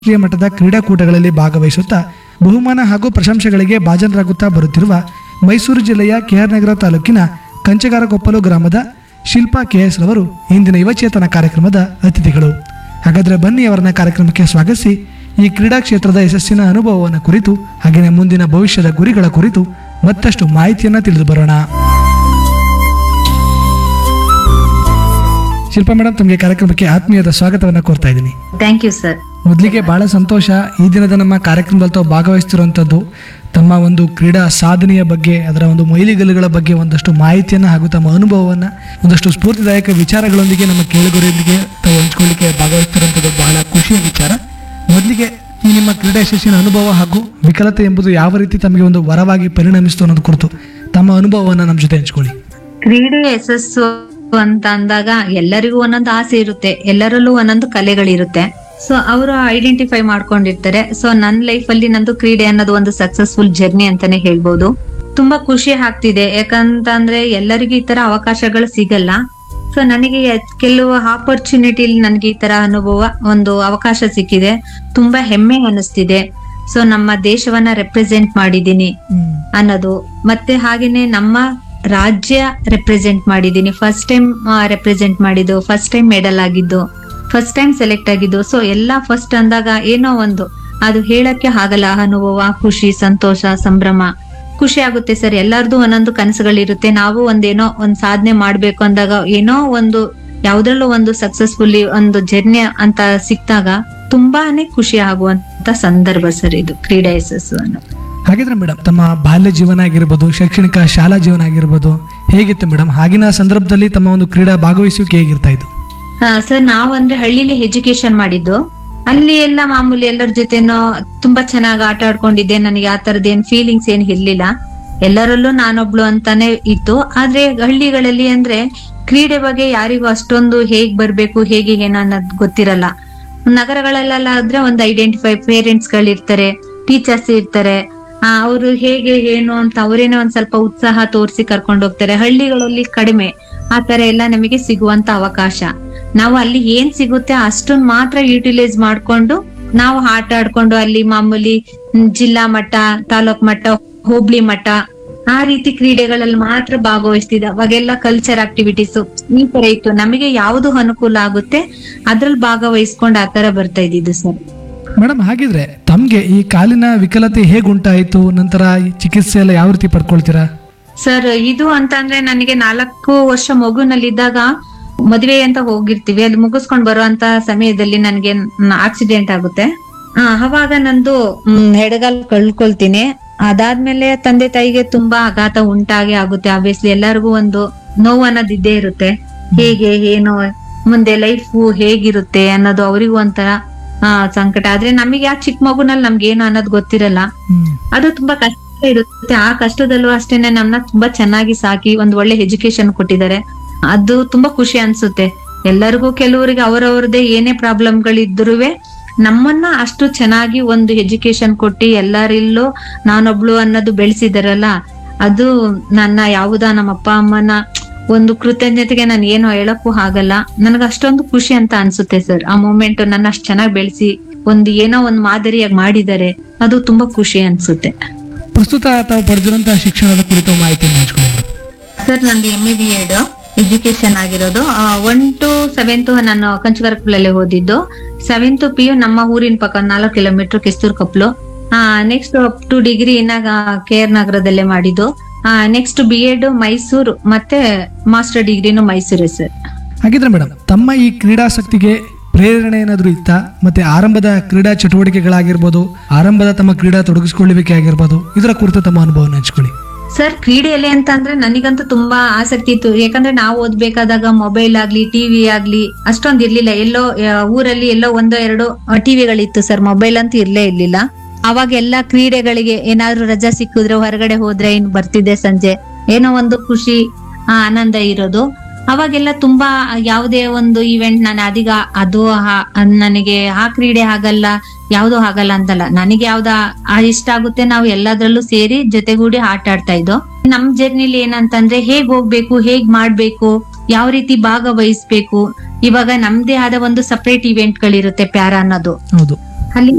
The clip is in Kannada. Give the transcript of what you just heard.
ರಾಷ್ಟ್ರೀಯ ಮಟ್ಟದ ಕ್ರೀಡಾಕೂಟಗಳಲ್ಲಿ ಭಾಗವಹಿಸುತ್ತಾ ಬಹುಮಾನ ಹಾಗೂ ಪ್ರಶಂಸೆಗಳಿಗೆ ಭಾಜನರಾಗುತ್ತಾ ಬರುತ್ತಿರುವ ಮೈಸೂರು ಜಿಲ್ಲೆಯ ಕೆಆರ್ ನಗರ ತಾಲೂಕಿನ ಕಂಚಗಾರಕೊಪ್ಪಲು ಗ್ರಾಮದ ಶಿಲ್ಪಾ ಕೆಎಸ್ ರವರು ಇಂದಿನ ಯುವಚೇತನ ಕಾರ್ಯಕ್ರಮದ ಅತಿಥಿಗಳು ಹಾಗಾದರೆ ಬನ್ನಿ ಅವರನ್ನ ಕಾರ್ಯಕ್ರಮಕ್ಕೆ ಸ್ವಾಗತಿಸಿ ಈ ಕ್ರೀಡಾ ಕ್ಷೇತ್ರದ ಯಶಸ್ಸಿನ ಅನುಭವವನ್ನು ಕುರಿತು ಹಾಗೆಯೇ ಮುಂದಿನ ಭವಿಷ್ಯದ ಗುರಿಗಳ ಕುರಿತು ಮತ್ತಷ್ಟು ಮಾಹಿತಿಯನ್ನು ತಿಳಿದು ಬರೋಣ ಶಿಲ್ಪಾ ಮೇಡಮ್ ತಮಗೆ ಕಾರ್ಯಕ್ರಮಕ್ಕೆ ಆತ್ಮೀಯದ ಸ್ವಾಗತವನ್ನು ಕೋರ್ತಾ ಇದ್ದೀನಿ ಥ್ಯಾಂಕ್ ಯು ಸರ್ ಮೊದಲಿಗೆ ಬಹಳ ಸಂತೋಷ ಈ ದಿನದ ನಮ್ಮ ಕಾರ್ಯಕ್ರಮದಲ್ಲಿ ತಾವು ಭಾಗವಹಿಸ್ತಿರುವಂಥದ್ದು ತಮ್ಮ ಒಂದು ಕ್ರೀಡಾ ಸಾಧನೆಯ ಬಗ್ಗೆ ಅದರ ಒಂದು ಮೈಲಿಗಲ್ಲುಗಳ ಬಗ್ಗೆ ಒಂದಷ್ಟು ಮಾಹಿತಿಯನ್ನು ಹಾಗೂ ತಮ್ಮ ಅನುಭವವನ್ನು ಒಂದಷ್ಟು ಸ್ಫೂರ್ತಿದಾಯಕ ವಿಚಾರಗಳೊಂದಿಗೆ ನಮ್ಮ ಕೇಳುಗರೊಂದಿಗೆ ತಾವು ಹಂಚ್ಕೊಳ್ಳಿಕ್ಕೆ ಭಾಗವಹಿಸ್ತಿರುವಂಥದ್ದು ಬಹಳ ಖುಷಿಯ ವಿಚಾರ ಮೊದಲಿಗೆ ಈ ನಿಮ್ಮ ಕ್ರೀಡಾ ಯಶಸ್ಸಿನ ಅನುಭವ ಹಾಗೂ ವಿಕಲತೆ ಎಂಬುದು ಯಾವ ರೀತಿ ತಮಗೆ ಒಂದು ವರವಾಗಿ ಪರಿಣಮಿಸ್ತು ಅನ್ನೋದು ಕುರಿತು ತಮ್ಮ ಅನುಭವವನ್ನು ನಮ್ಮ ಜೊತೆ ಹಂಚ್ಕೊಳ್ಳಿ ಕ್ರೀಡೆ ಯಶಸ್ಸು ಅಂತ ಅಂದಾಗ ಎಲ್ಲರಿಗೂ ಒಂದೊಂದು ಆಸೆ ಇರುತ್ತೆ ಎಲ್ಲರಲ್ಲೂ ಒಂದೊಂದು ಕಲೆಗಳಿರುತ್ತೆ ಸೊ ಅವರು ಐಡೆಂಟಿಫೈ ಮಾಡ್ಕೊಂಡಿರ್ತಾರೆ ಸೊ ನನ್ನ ಲೈಫ್ ಅಲ್ಲಿ ನಂದು ಕ್ರೀಡೆ ಅನ್ನೋದು ಒಂದು ಸಕ್ಸಸ್ಫುಲ್ ಜರ್ನಿ ಅಂತಾನೆ ಹೇಳ್ಬೋದು ತುಂಬಾ ಖುಷಿ ಆಗ್ತಿದೆ ಯಾಕಂತಂದ್ರೆ ಎಲ್ಲರಿಗೂ ಈ ತರ ಅವಕಾಶಗಳು ಸಿಗಲ್ಲ ಸೊ ನನಗೆ ಕೆಲವು ಆಪರ್ಚುನಿಟಿ ನನಗೆ ಈ ತರ ಅನುಭವ ಒಂದು ಅವಕಾಶ ಸಿಕ್ಕಿದೆ ತುಂಬಾ ಹೆಮ್ಮೆ ಅನಿಸ್ತಿದೆ ಸೊ ನಮ್ಮ ದೇಶವನ್ನ ರೆಪ್ರೆಸೆಂಟ್ ಮಾಡಿದೀನಿ ಅನ್ನೋದು ಮತ್ತೆ ಹಾಗೇನೆ ನಮ್ಮ ರಾಜ್ಯ ರೆಪ್ರೆಸೆಂಟ್ ಮಾಡಿದ್ದೀನಿ ಫಸ್ಟ್ ಟೈಮ್ ರೆಪ್ರೆಸೆಂಟ್ ಮಾಡಿದ್ದು ಫಸ್ಟ್ ಟೈಮ್ ಮೆಡಲ್ ಆಗಿದ್ದು ಫಸ್ಟ್ ಟೈಮ್ ಸೆಲೆಕ್ಟ್ ಆಗಿದ್ದು ಸೊ ಎಲ್ಲಾ ಫಸ್ಟ್ ಅಂದಾಗ ಏನೋ ಒಂದು ಅದು ಹೇಳಕ್ಕೆ ಆಗಲ್ಲ ಅನುಭವ ಖುಷಿ ಸಂತೋಷ ಸಂಭ್ರಮ ಖುಷಿ ಆಗುತ್ತೆ ಸರ್ ಎಲ್ಲಾರ್ದು ಒಂದೊಂದು ಕನಸುಗಳಿರುತ್ತೆ ನಾವು ಒಂದೇನೋ ಒಂದ್ ಸಾಧನೆ ಮಾಡ್ಬೇಕು ಅಂದಾಗ ಏನೋ ಒಂದು ಯಾವ್ದ್ರಲ್ಲೂ ಒಂದು ಸಕ್ಸಸ್ಫುಲ್ಲಿ ಒಂದು ಜರ್ನಿ ಅಂತ ಸಿಕ್ತಾಗ ತುಂಬಾನೇ ಖುಷಿ ಆಗುವಂತ ಸಂದರ್ಭ ಸರ್ ಇದು ಕ್ರೀಡಾ ಯಶಸ್ಸು ಅನ್ನೋದು ಹಾಗಿದ್ರೆ ಮೇಡಮ್ ತಮ್ಮ ಬಾಲ್ಯ ಜೀವನ ಆಗಿರ್ಬೋದು ಶೈಕ್ಷಣಿಕ ಶಾಲಾ ಜೀವನ ಆಗಿರ್ಬೋದು ಹೇಗಿತ್ತು ಮೇಡಮ್ ಆಗಿನ ಸಂದರ್ಭದಲ್ಲಿ ತಮ್ಮ ಒಂದು ಕ್ರೀಡಾ ಭಾಗವಹಿಸುವಿಕೆ ಹೇಗಿರ್ತಾ ಇತ್ತು ಹಾ ಸರ್ ನಾವು ಅಂದ್ರೆ ಹಳ್ಳಿಲಿ ಎಜುಕೇಶನ್ ಮಾಡಿದ್ದು ಅಲ್ಲಿ ಎಲ್ಲ ಮಾಮೂಲಿ ಎಲ್ಲರ ಜೊತೆನೋ ತುಂಬಾ ಚೆನ್ನಾಗಿ ಆಟ ಆಡ್ಕೊಂಡಿದ್ದೆ ನನಗೆ ಆ ತರದ ಏನ್ ಫೀಲಿಂಗ್ಸ್ ಏನ್ ಇರ್ಲಿಲ್ಲ ಎಲ್ಲರಲ್ಲೂ ನಾನೊಬ್ಳು ಅಂತಾನೆ ಇತ್ತು ಆದ್ರೆ ಹಳ್ಳಿಗಳಲ್ಲಿ ಅಂದ್ರೆ ಕ್ರೀಡೆ ಬಗ್ಗೆ ಯಾರಿಗೂ ಅಷ್ಟೊಂದು ಹೇಗ್ ಬರ್ಬೇಕು ಹೇಗೆ ಏನು ಅನ್ನೋದು ಗೊತ್ತಿರಲ್ಲ ನಗರಗಳಲ್ಲೆಲ್ಲ ಆದ್ರೆ ಒಂದು ಐಡೆಂಟಿಫೈ ಪೇರೆಂಟ್ಸ್ ಗಳಿರ್ತಾರೆ ಟೀಚರ್ಸ್ ಇರ್ತಾರೆ ಅವರು ಹೇಗೆ ಏನು ಅಂತ ಅವರೇನೆ ಒಂದ್ ಸ್ವಲ್ಪ ಉತ್ಸಾಹ ತೋರಿಸಿ ಕರ್ಕೊಂಡು ಹೋಗ್ತಾರೆ ಹಳ್ಳಿಗಳಲ್ಲಿ ಕಡಿಮೆ ಆ ತರ ಎಲ್ಲ ನಮಗೆ ಸಿಗುವಂತ ಅವಕಾಶ ನಾವು ಅಲ್ಲಿ ಏನ್ ಸಿಗುತ್ತೆ ಅಷ್ಟನ್ ಮಾತ್ರ ಯುಟಿಲೈಸ್ ಮಾಡ್ಕೊಂಡು ನಾವು ಆಟ ಆಡ್ಕೊಂಡು ಅಲ್ಲಿ ಮಾಮೂಲಿ ಹ್ಮ್, ಜಿಲ್ಲಾ ಮಟ್ಟ ತಾಲೂಕ್ ಮಟ್ಟ ಹೋಬ್ಳಿ ಮಟ್ಟ ಆ ರೀತಿ ಕ್ರೀಡೆಗಳಲ್ಲಿ ಮಾತ್ರ ಭಾಗವಹಿಸ್ತಿದ್ದೆ ಅವಾಗೆಲ್ಲ ಕಲ್ಚರ್ ಆಕ್ಟಿವಿಟೀಸ್ ಈ ತರ ಇತ್ತು ನಮಗೆ ಯಾವ್ದು ಅನುಕೂಲ ಆಗುತ್ತೆ ಅದ್ರಲ್ಲಿ ಭಾಗವಹಿಸ್ಕೊಂಡು ಆ ತರ ಬರ್ತಾ ಇದ್ದಿದ್ದು ಸರ್ ಮೇಡಮ್ ಹಾಗಿದ್ರೆ ತಮಗೆ ಈ ಕಾಲಿನ ವಿಕಲತೆ ಹೇಗೆ ಉಂಟಾಯಿತು ನಂತರ ಈ ಚಿಕಿತ್ಸೆ ಎಲ್ಲ ಯಾವ ರೀತಿ ಪಡ್ಕೊಳ್ತೀರಾ ಸರ್ ಇದು ಅಂತ ಅಂದ್ರೆ ನನಗೆ ನಾಲ್ಕು ವರ್ಷ ಮಗುನಲ್ಲಿದ್ದಾಗ ಮದುವೆ ಅಂತ ಹೋಗಿರ್ತೀವಿ ಅಲ್ಲಿ ಮುಗಿಸ್ಕೊಂಡ್ ಬರುವಂತ ಸಮಯದಲ್ಲಿ ನನಗೆ ಆಕ್ಸಿಡೆಂಟ್ ಆಗುತ್ತೆ ಆ, ಅವಾಗ ನಂದು ಮ್, ಎಡಗಾಲ್ ಕಳ್ಕೊಳ್ತೀನಿ ಅದಾದ್ಮೇಲೆ ತಂದೆ ತಾಯಿಗೆ ತುಂಬಾ ಆಘಾತ ಉಂಟಾಗಿ ಆಗುತ್ತೆ ಆಬ್ವಿಯಸ್ಲಿ ಎಲ್ಲರಿಗೂ ಒಂದು ನೋವು ಅನ್ನೋದು ಇದ್ದೇ ಇರುತ್ತೆ ಹೇಗೆ ಏನು ಮುಂದೆ ಲೈಫ್ ಹೇಗಿರುತ್ತೆ ಅನ್ನೋದು ಅವರಿಗೂ ಒಂಥರ ಆ ಸಂಕಟ ಆದ್ರೆ ನಮಗೆ ಆ ಚಿಕ್ಕ ಮಗುನಲ್ಲಿ ನಮ್ಗೆ ಏನು ಅನ್ನೋದು ಗೊತ್ತಿರಲ್ಲ ಹ್ಮ್ ಅದು ತುಂಬಾ ಕಷ್ಟ ಇರುತ್ತೆ ಆ ಕಷ್ಟದಲ್ಲೂ ಅಷ್ಟೇನೆ ನಮ್ನ ತುಂಬಾ ಚೆನ್ನಾಗಿ ಸಾಕಿ ಒಂದ್ ಒಳ್ಳೆ ಎಜುಕೇಶನ್ ಕೊಟ್ಟಿದ್ದಾರೆ ಅದು ತುಂಬಾ ಖುಷಿ ಅನ್ಸುತ್ತೆ ಎಲ್ಲರಿಗೂ ಕೆಲವರಿಗೆ ಅವರವ್ರದೇ ಏನೇ ಪ್ರಾಬ್ಲಮ್ಗಳಿದ್ರುವೆ ನಮ್ಮನ್ನ ಅಷ್ಟು ಚೆನ್ನಾಗಿ ಒಂದು ಎಜುಕೇಶನ್ ಕೊಟ್ಟು ಎಲ್ಲರಿಲ್ಲೂ ನಾನೊಬ್ಳು ಅನ್ನೋದು ಬೆಳೆಸಿದಾರಲ್ಲ ಅದು ನನ್ನ ಯಾವುದ ನಮ್ಮ ಅಪ್ಪ ಅಮ್ಮನ ಒಂದು ಕೃತಜ್ಞತೆಗೆ ನಾನು ಏನು ಹೇಳಕ್ಕೂ ಆಗಲ್ಲ ನನಗೆ ಅಷ್ಟೊಂದು ಖುಷಿ ಅಂತ ಅನ್ಸುತ್ತೆ ಸರ್ ಆ ಮೂಮೆಂಟ್ ನನ್ನ ಅಷ್ಟು ಚೆನ್ನಾಗಿ ಬೆಳೆಸಿ ಒಂದು ಏನೋ ಒಂದು ಮಾದರಿಯಾಗಿ ಮಾಡಿದ್ದಾರೆ ಅದು ತುಂಬಾ ಖುಷಿ ಅನ್ಸುತ್ತೆ ಪ್ರಸ್ತುತ ತಾವು ಪಡೆದಿರುವಂತಹ ಶಿಕ್ಷಣದ ಕುರಿತು ಮಾಹಿತಿಯನ್ನು ಹಂಚ್ಕೊಳ್ಳಿ ಸರ್ ನಂದು M A B Ed education ಆಗಿರೋದು ಒನ್ ಟು ಸೆವೆಂತ್ ನಾನು ಕಂಚುಗರಕುಲಲ್ಲಿ ಓದಿದ್ದು ಸೆವೆಂತ್ ಪಿ ಯು ನಮ್ಮ ಊರಿನ ಪಕ್ಕ ನಾಲ್ಕು kilometre Kisthur Kaplu next up to degree ಇನ್ನ ಕೆ ಆರ್ ನಗರದಲ್ಲೇ ಮಾಡಿದ್ದು ನೆಕ್ಸ್ಟ್ ಬಿ ಎಡ್ ಮೈಸೂರು ಮತ್ತೆ ಮಾಸ್ಟರ್ ಡಿಗ್ರಿನು ಮೈಸೂರೇ ಸರ್ ಹಾಗಿದ್ರೆ ಮೇಡಮ್ ತಮ್ಮ ಈ ಕ್ರೀಡಾಸಕ್ತಿಗೆ ಪ್ರೇರಣೆ ಏನಾದರೂ ಇತ್ತಾ ಮತ್ತೆ ಆರಂಭದ ಕ್ರೀಡಾ ಚಟುವಟಿಕೆಗಳಾಗಿರ್ಬೋದು ಆರಂಭದ ತಮ್ಮ ಕ್ರೀಡಾ ತೊಡಗಿಸಿಕೊಳ್ಳುವಿಕೆ ಆಗಿರ್ಬೋದು ಇದರ ಕುರಿತು ತಮ್ಮ ಅನುಭವವನ್ನು ಹಂಚ್ಕೊಳ್ಳಿ ಸರ್ ಕ್ರೀಡೆಯಲ್ಲಿ ಅಂತ ಅಂದ್ರೆ ನನಗಂತೂ ತುಂಬಾ ಆಸಕ್ತಿ ಇತ್ತು ಯಾಕಂದ್ರೆ ನಾವು ಓದ್ಬೇಕಾದಾಗ ಮೊಬೈಲ್ ಆಗ್ಲಿ ಟಿವಿ ಆಗ್ಲಿ ಅಷ್ಟೊಂದ್ ಇರ್ಲಿಲ್ಲ ಎಲ್ಲೋ ಆ, ಊರಲ್ಲಿ ಎಲ್ಲೋ ಒಂದೋ ಎರಡೋ ಟಿವಿಗಳಿತ್ತು ಸರ್ ಮೊಬೈಲ್ ಅಂತೂ ಇರ್ಲೇ ಇರ್ಲಿಲ್ಲ ಅವಾಗ ಎಲ್ಲ ಕ್ರೀಡೆಗಳಿಗೆ ಏನಾದ್ರೂ ರಜಾ ಸಿಕ್ಕಿದ್ರೆ ಹೊರಗಡೆ ಹೋದ್ರೆ ಇನ್ ಬರ್ತಿದ್ದೆ ಸಂಜೆ ಏನೋ ಒಂದು ಖುಷಿ ಆ, ಆನಂದ ಇರೋದು ಅವಾಗೆಲ್ಲ ತುಂಬಾ ಯಾವುದೇ ಒಂದು ಇವೆಂಟ್ ನಾನು ಅದೀಗ ಅದು ಆ- ಅದ್ ನನಗೆ ಆ ಕ್ರೀಡೆ ಆಗಲ್ಲ ಯಾವ್ದು ಆಗಲ್ಲ ಅಂತಲ್ಲ ನನಗೆ ಯಾವ್ದ ಆ ಇಷ್ಟ ಆಗುತ್ತೆ ನಾವು ಎಲ್ಲದ್ರಲ್ಲೂ ಸೇರಿ ಜೊತೆಗೂಡಿ ಆಟ ಆಡ್ತಾ ಇದ್ದೋ ನಮ್ ಜರ್ನಿಲಿ ಏನಂತಂದ್ರೆ ಹೇಗ್ ಹೋಗ್ಬೇಕು ಹೇಗ್ ಮಾಡ್ಬೇಕು ಯಾವ ರೀತಿ ಭಾಗವಹಿಸ್ಬೇಕು ಇವಾಗ ನಮ್ದೇ ಆದ ಒಂದು ಸಪರೇಟ್ ಇವೆಂಟ್ ಗಳಿರುತ್ತೆ ಪ್ಯಾರಾ ಅನ್ನೋದು ಹೌದು ಅಲ್ಲಿ